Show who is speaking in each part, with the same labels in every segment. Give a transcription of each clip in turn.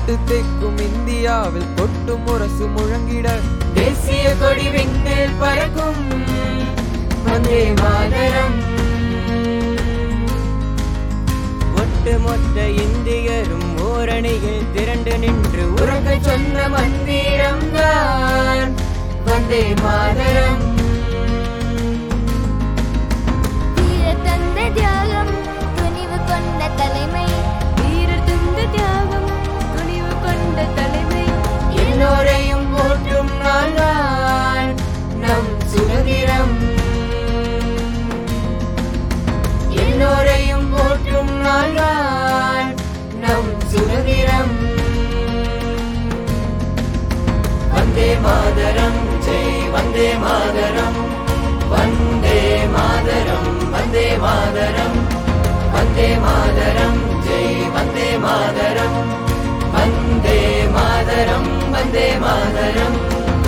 Speaker 1: எட்டு தெக்கும் இந்தியாவில் கொட்டு முரசு முழங்கிட தேசிய கொடி விண்ணில் பறக்கும் வந்தே மாதரம்
Speaker 2: ஒட்டுமொத்த இந்தியரும் ஓரணியில் திரண்டு நின்று
Speaker 1: உறக்க சொன்ன மந்திரம் தான் வந்தே மாதரம்
Speaker 3: வீரர் தந்த தியாகம் துணிவு கொண்ட தலைமை வீரர் தந்த தியாகம் துணிவு கொண்ட தலைமை
Speaker 1: எல்லோரையும் போற்றும் நாள்தான் நம் சுதந்திரம் எல்லோரையும் போற்றும் நாள்தான் நம் சுதந்திரம் வந்தே மாதரம் ஜெய் வந்தே மாதரம் வந்தே மாதரம் வந்தே மாதரம் வந்தே மாதரம் ஜெய் வந்தே மாதரம் வந்தே மாதரம் வந்தே மாதரம்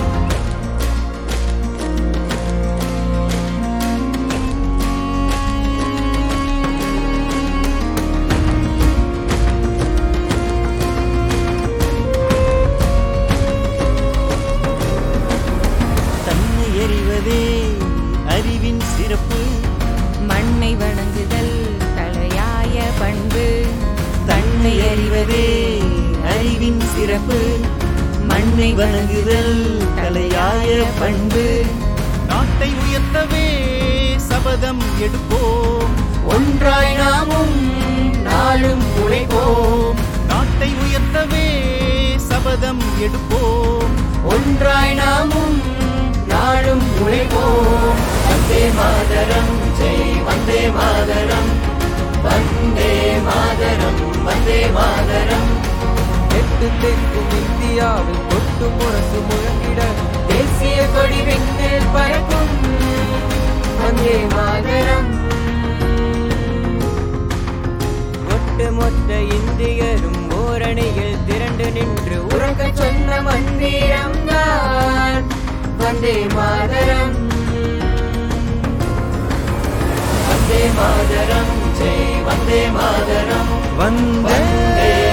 Speaker 2: தன்னை எறிவதே அறிவின் சிறப்பு
Speaker 4: மண்ணை வணங்குதல் தலையாய பண்பு
Speaker 2: தன்னை அறிவதே அறிவின் சிறப்பு மண்ணை வணங்குதல் தலையாய பண்பு நாட்டை உயர்த்தவே சபதம் எடுப்போம்
Speaker 1: ஒன்றாய் நாமும் நாளும் உழைப்போம்
Speaker 2: நாட்டை உயர்த்தவே சபதம் எடுப்போம்
Speaker 1: ஒன்றாய் நாமும் நாளும் உழைப்போம் வந்தே மாதரம் ஜெய் வந்தே மாதரம் வந்தே மாதரம் வந்தே மாதரம் எட்டு தெற்கும் இந்தியாவில் கொட்டு முரசு முழங்கிட தேசிய கொடி விண்ணில் பறக்கும் வந்தே மாதரம்
Speaker 2: ஒட்டுமொத்த இந்தியரும் ஓரணியில் திரண்டு நின்று
Speaker 1: உறக்க சொன்ன மந்திரம் தான் வந்தே மாதரம் வந்தே மாதரம் ஜெய் வந்தே மாதரம்
Speaker 2: வந்தே